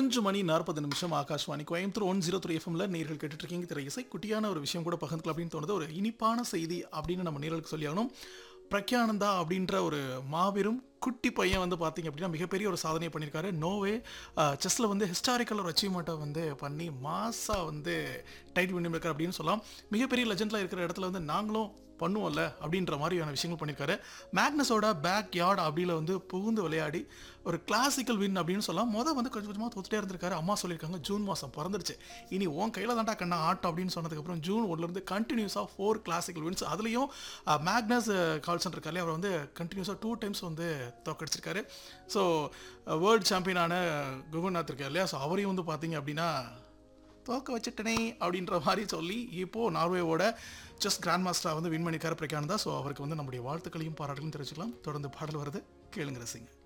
அஞ்சு மணி நாற்பது நிமிஷம் Akashvani Coimbatore one zero three எஃப்எம்ல நேர்கள் கேட்டுட்டு இருக்கீங்க திரை இசை குட்டியான ஒரு விஷயம் கூட பகிர்ந்துக்கலாம் அப்படின்னு தோணுது ஒரு இனிப்பான செய்தி அப்படின்னு நம்ம நேர்களுக்கு சொல்லியாகணும் பிரக்யானந்தா அப்படின்ற ஒரு மாபெரும் குட்டி பையன் வந்து பார்த்தீங்க அப்படின்னா மிகப்பெரிய ஒரு சாதனையை பண்ணியிருக்காரு நோவே செஸ்ஸில் வந்து ஹிஸ்டாரிக்கல் ஒரு அச்சீவ்மெண்ட்டை வந்து பண்ணி மாஸாக வந்து டைட்டில் பண்ணியிருக்காரு அப்படின்னு சொல்லலாம் மிகப்பெரிய லெஜெண்டில் இருக்கிற இடத்துல வந்து நாங்களும் பண்ணுவோம்ல அப்படின்ற மாதிரியான விஷயங்கள் பண்ணியிருக்காரு மேக்னஸோட பேக் யார்ட் அப்படியில் வந்து புகுந்து விளையாடி ஒரு கிளாசிக்கல் வின் அப்படின்னு சொல்லலாம் மொதல் வந்து கொஞ்சம் கொஞ்சமாக தோத்துட்டே இருந்திருக்காரு அம்மா சொல்லியிருக்காங்க ஜூன் மாதம் பிறந்துருச்சு இனி உன் கையில் தாண்டா கண்ணா ஆட்டம் அப்படின்னு சொன்னதுக்கப்புறம் ஜூன் ஒன்லேருந்து கண்டினியூஸாக ஃபோர் கிளாசிக்கல் வின்ஸ் அதுலேயும் மேக்னஸ் கால்சன் இருக்காரு அவர் வந்து கண்டினியூஸாக டூ டைம்ஸ் வந்து தோக்கடிச்சிருக்காரு ஸோ வேர்ல்டு சாம்பியனான குகநாத் இருக்கார் இல்லையா ஸோ அவரையும் வந்து பார்த்தீங்க அப்படின்னா தோக்க வச்சுட்டனே அப்படின்ற மாதிரி சொல்லி இப்போது நார்வேவோட செஸ் கிராண்ட் மாஸ்டராக வந்து வின் பண்ணிக்கார பிரகானந்தா ஸோ அவருக்கு வந்து நம்முடைய வாழ்த்துக்களையும் பாராட்டுகளையும் தெரிவிச்சுக்கலாம் தொடர்ந்து பாடல் வருது கேளுங்க ரசிங்க